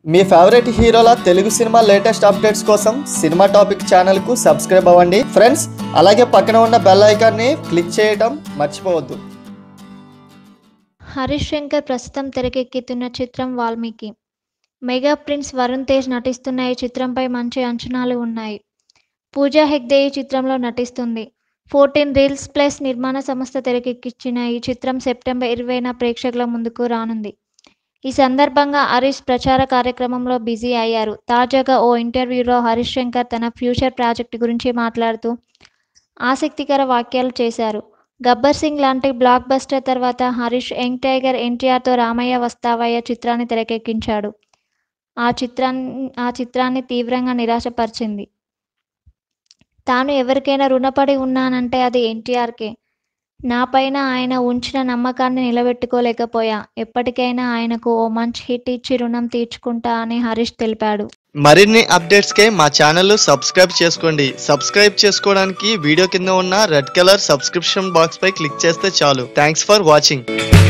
మీ favourite హీరోల Telugu cinema latest updates కోసం cinema topic ఛానల్కు సబ్స్క్రైబ్ అవ్వండి ఫ్రెండ్స్ అలాగే పక్కన ఉన్న బెల్ ఐకాన్ని క్లిక్ చేయడం మర్చిపోవద్దు హరీష్ శంకర్ ప్రస్తుతం తెరకెక్కుతున్న చిత్రం వాల్మీకి మెగా ప్రిన్స్ వరుణ్ తేజ్ నటిస్తున్న ఈ చిత్రంపై మంచి అంచనాలు ఉన్నాయి పూజా హెగ్డే ఈ చిత్రంలో నటిస్తుంది ఫోర్టీన్ రీల్స్ ప్లస్ నిర్మాణ సంస్థ తెరకెక్కించిన ఈ చిత్రం సెప్టెంబర్ ఇరవైన ప్రేక్షకుల ముందుకు రానుంది ఈ సందర్భంగా హరీష్ ప్రచార కార్యక్రమంలో బిజీ అయ్యారు తాజాగా ఓ ఇంటర్వ్యూలో హరీష్ శంకర్ తన ఫ్యూచర్ ప్రాజెక్ట్ గురించి మాట్లాడుతూ ఆసక్తికర వ్యాఖ్యలు చేశారు గబ్బర్ సింగ్ లాంటి బ్లాక్ బస్టర్ తర్వాత హరీష్ యంగ్ టైగర్ ఎన్టీఆర్తో రామయ్య వస్తావయ్య చిత్రాన్ని తెరకెక్కించాడు ఆ చిత్రాన్ని ఆ చిత్రాన్ని తీవ్రంగా నిరాశపరిచింది తాను ఎవరికైనా రుణపడి ఉన్నానంటే అది ఎన్టీఆర్కే నా పైన ఆయన ఉంచిన నమ్మకాన్ని నిలబెట్టుకోలేకపోయా ఎప్పటికైనా ఆయనకు ఓ మంచి హిట్ ఇచ్చి రుణం తీర్చుకుంటా అని హరీష్ తెలిపాడు మరిన్ని అప్డేట్స్కే మా ఛానల్ సబ్స్క్రైబ్ చేసుకోండి సబ్స్క్రైబ్ చేసుకోవడానికి వీడియో కింద ఉన్న రెడ్ కలర్ సబ్స్క్రిప్షన్ బాక్స్ పై క్లిక్ చేస్తే చాలు థ్యాంక్స్ ఫర్ వాచింగ్